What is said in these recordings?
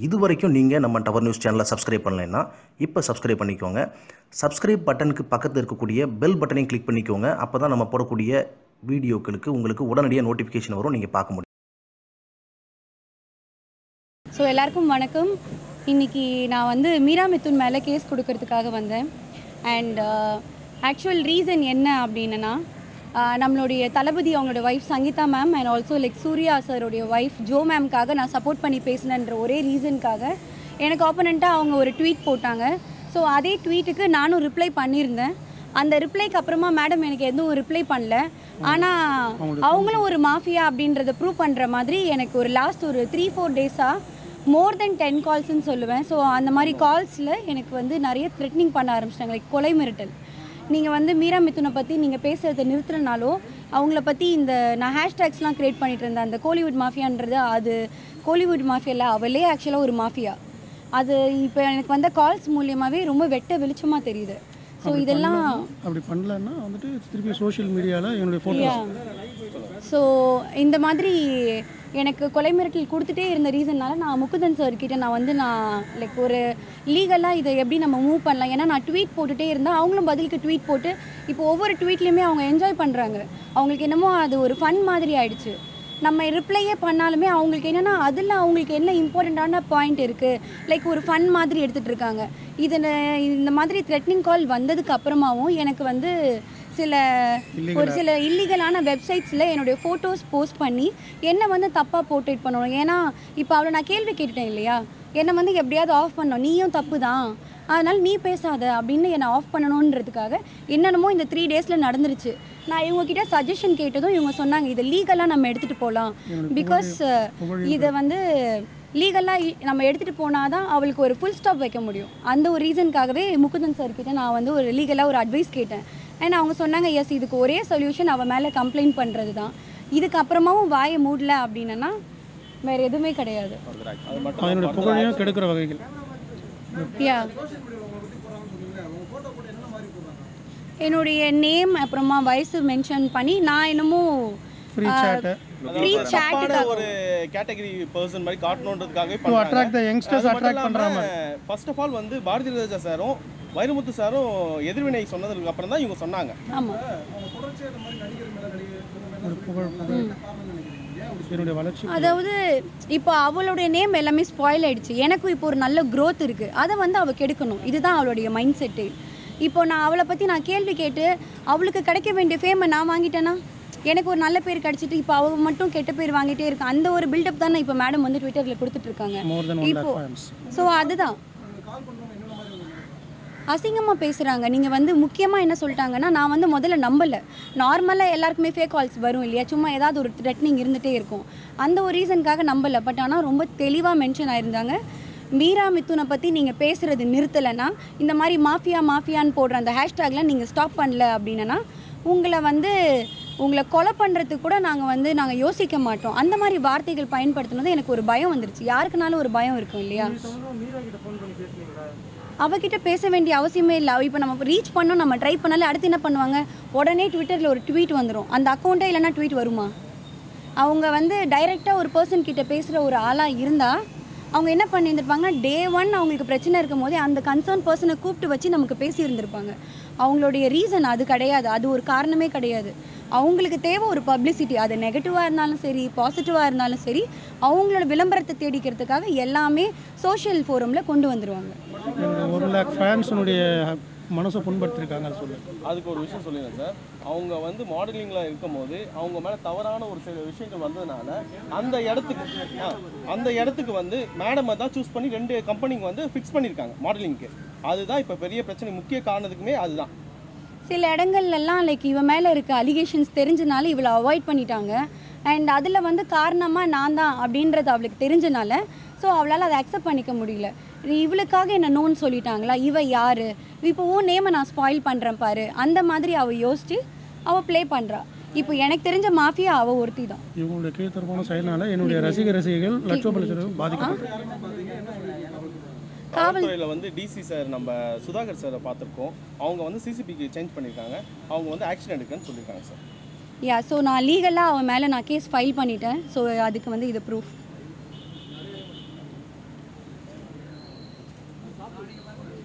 இது வரைக்கும் நீங்கள் நம்ம டவர் நியூஸ் சேனலை சப்ஸ்கிரைப் பண்ணலைன்னா இப்போ சப்ஸ்கிரைப் பண்ணிக்கோங்க சப்ஸ்கிரைப் பட்டனுக்கு பக்கத்தில் இருக்கக்கூடிய பெல் பட்டனையும் கிளிக் பண்ணிக்கோங்க அப்போ தான் நம்ம போடக்கூடிய வீடியோக்களுக்கு உங்களுக்கு உடனடியாக நோட்டிஃபிகேஷன் வரும் நீங்கள் பார்க்க முடியும் ஸோ எல்லாருக்கும் வணக்கம் இன்னைக்கு நான் வந்து மீரா மிதுன் மேலே கேஸ் கொடுக்கறதுக்காக வந்தேன் அண்ட் ஆக்சுவல் ரீசன் என்ன அப்படின்னா ஆஹ், நம்மளுடைய தளபதி அவங்களோட wife Sangeetha ma'am and also like Suriya சாருடைய ஒய்ஃப் ஜோ மேம்காக நான் சப்போர்ட் பண்ணி பேசினேன்ற ஒரே ரீசனுக்காக எனக்கு ஆப்போனண்ட்டாக அவங்க ஒரு ட்வீட் போட்டாங்க ஸோ அதே ட்வீட்டுக்கு நானும் ரிப்ளை பண்ணியிருந்தேன் அந்த ரிப்ளைக்கு அப்புறமா மேடம் எனக்கு எதுவும் ரிப்ளை பண்ணல ஆனால் அவங்களும் ஒரு மாஃபியா அப்படின்றத ப்ரூவ் பண்ணுற மாதிரி எனக்கு ஒரு லாஸ்ட் ஒரு த்ரீ ஃபோர் டேஸாக மோர் தென் டென் கால்ஸ்னு சொல்லுவேன் ஸோ அந்த மாதிரி கால்ஸில் எனக்கு வந்து நிறைய த்ரெட்னிங் பண்ண ஆரம்பிச்சிட்டாங்க லைக் கொலை மிரட்டல் நீங்கள் வந்து மீரா மிதுனை பற்றி நீங்கள் பேசுகிறத நிறுத்துறனாலோ அவங்கள பற்றி இந்த நான் ஹேஷ்டேக்ஸ்லாம் க்ரியேட் பண்ணிட்டு இருந்தேன் அந்த கோலிவுட் மாஃபியான்றது அது கோலிவுட் மாஃபியாவில் அவளே ஆக்சுவலாக ஒரு மாஃபியா அது இப்போ எனக்கு வந்த கால்ஸ் மூலியமாகவே ரொம்ப வெட்ட வெளிச்சமாக தெரியுது ஸோ இதெல்லாம் அப்படி பண்ணலன்னா வந்துட்டு திருப்பி சோஷியல் மீடியாவில் என்னுடைய ஃபோட்டோஸ் ஸோ இந்த மாதிரி எனக்கு கொலை மிரட்டல் கொடுத்துட்டே இருந்த ரீசன்னால நான் முகுந்தன் சார் கிட்ட நான் வந்து நான் லைக் ஒரு லீகலாக இதை எப்படி நம்ம மூவ் பண்ணலாம் ஏன்னா நான் ட்வீட் போட்டுட்டே இருந்தேன் அவங்களும் பதிலுக்கு ட்வீட் போட்டு இப்போ ஒவ்வொரு ட்வீட்லேயுமே அவங்க என்ஜாய் பண்ணுறாங்க அவங்களுக்கு என்னமோ அது ஒரு ஃபன் மாதிரி ஆயிடுச்சு நம்ம ரிப்ளையே பண்ணாலுமே அவங்களுக்கு என்னென்னா அதில் அவங்களுக்கு என்ன இம்பார்ட்டண்ட்டான பாயிண்ட் இருக்குது லைக் ஒரு ஃபன் மாதிரி எடுத்துகிட்டு இருக்காங்க இதில் இந்த மாதிரி த்ரெட்னிங் கால் வந்ததுக்கு அப்புறமாவும் எனக்கு வந்து சில ஒரு சில இல்லீகலான வெப்சைட்ஸில் என்னுடைய ஃபோட்டோஸ் போஸ்ட் பண்ணி என்னை வந்து தப்பாக போர்ட்ரேட் பண்ணணும் ஏன்னா இப்போ அவளை நான் கேள்வி கேட்டுட்டேன் இல்லையா என்னை வந்து எப்படியாவது ஆஃப் பண்ணணும் நீயும் தப்பு தான் அதனால் நீ பேசாத அப்படின்னு என்னை ஆஃப் பண்ணணுன்றதுக்காக என்னென்னமோ இந்த த்ரீ டேஸில் நடந்துருச்சு நான் இவங்ககிட்ட சஜஷன் கேட்டதும் இவங்க சொன்னாங்க இதை லீகலாக நம்ம எடுத்துகிட்டு போகலாம் பிகாஸ் இதை வந்து லீகலாக நம்ம எடுத்துகிட்டு போனால் தான் அவளுக்கு ஒரு ஃபுல் ஸ்டாப் வைக்க முடியும் அந்த ஒரு ரீசனுக்காகவே முகுந்தன் சார் கிட்ட நான் வந்து ஒரு லீகலாக ஒரு அட்வைஸ் கேட்டேன் அண்ட் அவங்க சொன்னாங்க எஸ் இதுக்கு ஒரே சொல்யூஷன் அவள் மேலே கம்ப்ளைண்ட் பண்ணுறது தான் இதுக்கு அப்புறமாவும் வாயை மூடல அப்படின்னா வேறு எதுவுமே கிடையாது அதனுடைய புகழையும் கெடுக்கிற வகைகள் யா என்னுடைய நேம் அப்புறமா வயசு மென்ஷன் பண்ணி நான் என்னமோ ஃப்ரீ சேட்டு ஃப்ரீ தப்பான ஒரு கேட்டகரி பர்சன் மாதிரி காட்டணுன்றதுக்காகவே to attract the youngsters attract பண்ணுற மாதிரி ஃபர்ஸ்ட் ஆஃப் ஆல் வந்து பாரதி ராஜா சாரும் வைரமுத்து சாரும் எதிர்வினை சொன்னதுக்கு அப்புறம் தான் இவங்க சொன்னாங்க ஆமாம் ஒரு புகழ் புகழ் என்னுடைய வளர்ச்சி அதாவது இப்போ அவளுடைய நேம் எல்லாமே ஸ்பாயில் ஆயிடுச்சு எனக்கும் இப்போ ஒரு நல்ல growth இருக்கு அதை வந்து அவள் கெடுக்கணும் இதுதான் அவளுடைய மைண்ட் செட்டு இப்போ நான் அவளை பற்றி நான் கேள்வி கேட்டு அவளுக்கு கிடைக்க வேண்டிய ஃபேமை நான் வாங்கிட்டேன்னா எனக்கு ஒரு நல்ல பேர் கிடைச்சிட்டு இப்போ அவள் மட்டும் கெட்ட பேர் வாங்கிட்டே இருக்கா அந்த ஒரு பில்டப் தானே இப்போ மேடம் வந்து ட்விட்டரில் கொடுத்துட்டு இருக்காங்க மோர் தென் ஒன் இப்போ லேக் ஃபேன்ஸ் ஸோ அதுதான் அசிங்கமாக பேசுகிறாங்க நீங்கள் வந்து முக்கியமாக என்ன சொல்லிட்டாங்கன்னா நான் வந்து முதல்ல நம்பலை நார்மலாக எல்லாருக்குமே ஃபேக் கால்ஸ் வரும் இல்லையா சும்மா ஏதாவது ஒரு த்ரெட்னிங் இருந்துகிட்டே இருக்கும் அந்த ஒரு ரீசனுக்காக நம்பலை பட் ஆனால் ரொம்ப தெளிவாக மென்ஷன் ஆயிருந்தாங்க மீரா மிதுனை பற்றி நீங்கள் பேசுகிறது நிறுத்தலைன்னா இந்த மாதிரி மாஃபியா மாஃபியான்னு போடுற அந்த ஹேஷ்டேக்லாம் நீங்கள் ஸ்டாப் பண்ணல அப்படின்னா உங்களை வந்து உங்களை கொலை பண்ணுறதுக்கு கூட நாங்கள் வந்து நாங்கள் யோசிக்க மாட்டோம் அந்த மாதிரி வார்த்தைகள் பயன்படுத்தினது எனக்கு ஒரு பயம் வந்துருச்சு யாருக்குனாலும் ஒரு பயம் இருக்கும் இல்லையா அவகிட்ட பேச வேண்டிய அவசியமே இல்லை இப்போ நம்ம ரீச் பண்ணோம் நம்ம ட்ரை பண்ணாலே அடுத்து என்ன பண்ணுவாங்க உடனே ட்விட்டரில் ஒரு ட்வீட் வந்துடும் அந்த அக்கௌண்ட்டே இல்லைன்னா ட்வீட் வருமா அவங்க வந்து டைரெக்டாக ஒரு பர்சன் கிட்ட பேசுகிற ஒரு ஆளாக இருந்தால் அவங்க என்ன பண்ணியிருந்திருப்பாங்கன்னா டே ஒன் அவங்களுக்கு பிரச்சனை இருக்கும் போதே அந்த கன்சர்ன் பர்சனை கூப்பிட்டு வச்சு நமக்கு பேசியிருந்திருப்பாங்க அவங்களுடைய ரீசன் அது கிடையாது அது ஒரு காரணமே கிடையாது அவங்களுக்கு தேவை ஒரு பப்ளிசிட்டி அது நெகட்டிவாக இருந்தாலும் சரி பாசிட்டிவாக இருந்தாலும் சரி அவங்களோட விளம்பரத்தை தேடிக்கிறதுக்காக எல்லாமே சோஷியல் ஃபோரமில் கொண்டு வந்துடுவாங்க இந்த ஒரு லேக் ஃபேன்ஸினுடைய மனசை புண்படுத்திருக்காங்க அதை சொல்லு அதுக்கு ஒரு விஷயம் சொல்லிடுறேன் சார் அவங்க வந்து மாடலிங்கில் இருக்கும்போது அவங்க மேலே தவறான ஒரு சில விஷயங்கள் வந்ததுனால அந்த இடத்துக்கு ஆ, அந்த இடத்துக்கு வந்து மேடமை தான் சூஸ் பண்ணி ரெண்டு கம்பெனிக்கு வந்து ஃபிக்ஸ் பண்ணியிருக்காங்க மாடலிங்க்கு அதுதான் இப்போ பெரிய பிரச்சனை முக்கிய காரணத்துக்குமே அதுதான் சில இடங்கள்லாம் லைக் இவன் மேலே இருக்க அலிகேஷன்ஸ் தெரிஞ்சனால இவளை அவாய்ட் பண்ணிட்டாங்க அண்ட் அதில் வந்து காரணமாக நான் தான் அப்படின்றது அவளுக்கு தெரிஞ்சனால ஸோ அவளால் அதை அக்செப்ட் பண்ணிக்க முடியல இவளுக்காக என்ன நோன்னு சொல்லிட்டாங்களா இவ யார் இப்போ உன் நேமை நான் ஸ்பாயில் பண்ணுறேன் பாரு அந்த மாதிரி அவள் யோசிச்சு அவள் ப்ளே பண்ணுறா இப்போ எனக்கு தெரிஞ்ச மாஃபியா அவள் ஒருத்தி தான் இவங்களுடைய கீழ்த்தரமான செயல்னால என்னுடைய ரசிக ரசிகைகள் லட்சோப லட்சம் பாதிக்கப்பட்டு காவல்துறையில் வந்து டிசி சார் நம்ம சுதாகர் சாரை பார்த்துருக்கோம் அவங்க வந்து சிசிபிக்கு சேஞ்ச் பண்ணியிருக்காங்க அவங்க வந்து ஆக்ஷன் எடுக்கன்னு சொல்லியிருக்காங்க சார் யா ஸோ நான் லீகலாக அவன் மேலே நான் கேஸ் ஃபைல் பண்ணிட்டேன் ஸோ அதுக்கு வந்து இது ப்ரூஃப்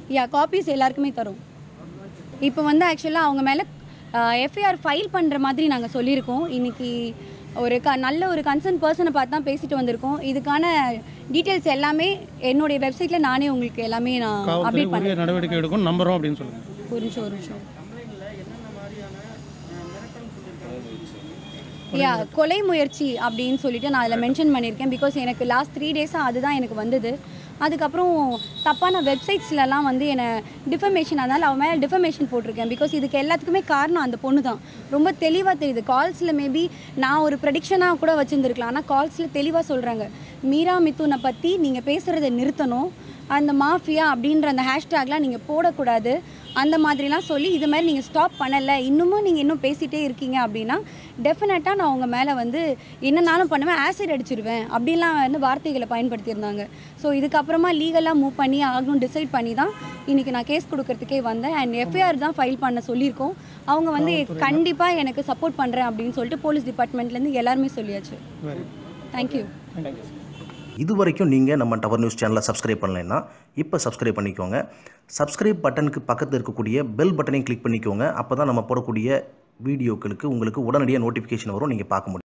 யா காப்பீஸ் எல்லாருக்குமே தரும் இப்போ வந்து ஆக்சுவலாக அவங்க மேலே எஃப்ஐஆர் ஃபைல் பண்ணுற மாதிரி நாங்கள் சொல்லியிருக்கோம் இன்னைக்கு ஒரு க நல்ல ஒரு கன்சர்ன் பர்சனை பார்த்து தான் பேசிட்டு வந்திருக்கோம் இதுக்கான டீட்டெயில்ஸ் எல்லாமே என்னுடைய வெப்சைட்டில் நானே உங்களுக்கு எல்லாமே நான் காவல்துறை அப்டேட் உரிய பண்ணுறேன் நடவடிக்கை எடுக்கும் நம்புறோம் அப்படின்னு சொல்லுங்கள் ஒரு நிமிஷம் ஒரு நிமிஷம் யா கொலை முயற்சி அப்படின்னு சொல்லிட்டு நான் அதில் மென்ஷன் பண்ணியிருக்கேன் பிகாஸ் எனக்கு லாஸ்ட் த்ரீ டேஸாக அதுதான் எனக்கு வந்தது அதுக்கப்புறம் தப்பான வெப்சைட்ஸ்லலாம் வந்து என்னை டிஃபமேஷன் அதனால் அவன் மேலே டிஃபமேஷன் போட்டிருக்கேன் பிகாஸ் இதுக்கு எல்லாத்துக்குமே காரணம் அந்த பொண்ணு தான் ரொம்ப தெளிவாக தெரியுது கால்ஸில் மேபி நான் ஒரு ப்ரெடிக்ஷனாக கூட வச்சுருந்துருக்கலாம் ஆனால் கால்ஸில் தெளிவாக சொல்கிறாங்க மீரா மிதுனை பற்றி நீங்கள் பேசுகிறத நிறுத்தணும் அந்த மாஃபியா அப்படின்ற அந்த ஹேஷ்டேக்லாம் நீங்கள் போடக்கூடாது அந்த மாதிரிலாம் சொல்லி இது மாதிரி நீங்கள் ஸ்டாப் பண்ணலை இன்னமும் நீங்கள் இன்னும் பேசிகிட்டே இருக்கீங்க அப்படின்னா டெஃபினட்டாக நான் உங்கள் மேலே வந்து என்னனாலும் பண்ணுவேன் ஆசிட் அடிச்சிருவேன் அப்படின்லாம் வந்து வார்த்தைகளை பயன்படுத்தியிருந்தாங்க ஸோ இதுக்கப்புறமா லீகலாக மூவ் பண்ணி ஆகணும் டிசைட் பண்ணி தான் இன்றைக்கி நான் கேஸ் கொடுக்கறதுக்கே வந்தேன் அண்ட் எஃப்ஐஆர் தான் ஃபைல் பண்ண சொல்லியிருக்கோம் அவங்க வந்து கண்டிப்பாக எனக்கு சப்போர்ட் பண்ணுறேன் அப்படின்னு சொல்லிட்டு போலீஸ் டிபார்ட்மெண்ட்லேருந்து எல்லாருமே சொல்லியாச்சு வெரி தேங்க்யூ தேங்க்யூ சார் இது வரைக்கும் நீங்கள் நம்ம டவர் நியூஸ் சேனலை சப்ஸ்கிரைப் பண்ணலைன்னா இப்போ சப்ஸ்கிரைப் பண்ணிக்கோங்க சப்ஸ்கிரைப் பட்டனுக்கு பக்கத்தில் இருக்கக்கூடிய பெல் பட்டனையும் கிளிக் பண்ணிக்கோங்க அப்போ தான் நம்ம போடக்கூடிய வீடியோக்களுக்கு உங்களுக்கு உடனடியாக நோட்டிஃபிகேஷன் வரும் நீங்கள் பார்க்க முடியும்